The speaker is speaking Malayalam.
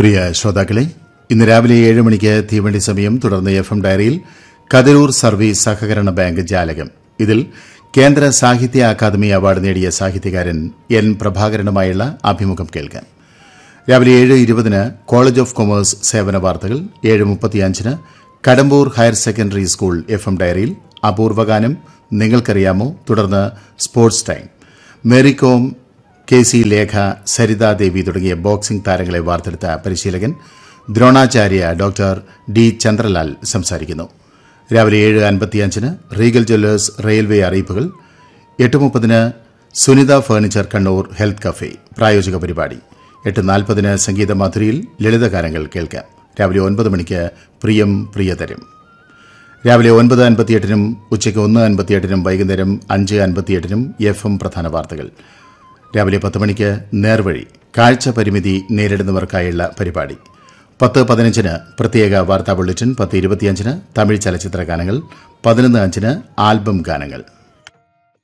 പ്രിയ ശ്രോതാക്കളെ ഇന്ന് രാവിലെ ഏഴ് മണിക്ക് തീവണ്ടി സമയം തുടർന്ന് എഫ് എം ഡയറിയിൽ കതിരൂർ സർവീസ് സഹകരണ ബാങ്ക് ജാലകം ഇതിൽ കേന്ദ്ര സാഹിത്യ അക്കാദമി അവാർഡ് നേടിയ സാഹിത്യകാരൻ എൻ പ്രഭാകരനുമായുള്ള അഭിമുഖം കേൾക്കാം രാവിലെ ഏഴ് ഇരുപതിന് കോളേജ് ഓഫ് കൊമേഴ്സ് സേവന വാർത്തകൾ ഏഴ് മുപ്പത്തിയഞ്ചിന് Kadambur higher secondary school F M ഡയറിയിൽ അപൂർവഗാനം നിങ്ങൾക്കറിയാമോ തുടർന്ന് sports time Mary Kom K C Lekha Sarita Devi തുടങ്ങിയ ബോക്സിംഗ് താരങ്ങളെ വാർത്തെടുത്ത പരിശീലകൻ ദ്രോണാചാര്യ ഡോക്ടർ ഡി ചന്ദ്രലാൽ സംസാരിക്കുന്നു രാവിലെ ഏഴ് അൻപത്തിയഞ്ചിന് റീഗൽ ജ്വല്ലേഴ്സ് റെയിൽവേ അറിയിപ്പുകൾ എട്ട് മുപ്പതിന് Sunitha furniture Kannur health cafe പ്രായോജിക പരിപാടി എട്ട് നാൽപ്പതിന് സംഗീത മാധുരിയിൽ ലളിതഗാനങ്ങൾ കേൾക്കാം രാവിലെ ഒൻപത് മണിക്ക് പ്രിയം പ്രിയതരം രാവിലെ ഒൻപത് അൻപത്തിയെട്ടിനും ഉച്ചയ്ക്ക് ഒന്ന് അൻപത്തിയെട്ടിനും വൈകുന്നേരം അഞ്ച് അൻപത്തിയെട്ടിനും എഫ് എം പ്രധാന വാർത്തകൾ രാവിലെ പത്ത് മണിക്ക് നേർവഴി കാഴ്ച പരിമിതി നേരിടുന്നവർക്കായുള്ള പരിപാടി പത്ത് പതിനഞ്ചിന് പ്രത്യേക വാർത്താ ബുള്ളറ്റിൻ പത്ത് ഇരുപത്തിയഞ്ചിന് തമിഴ് ചലച്ചിത്ര ഗാനങ്ങൾ പതിനൊന്ന് അഞ്ചിന് ആൽബം ഗാനങ്ങൾ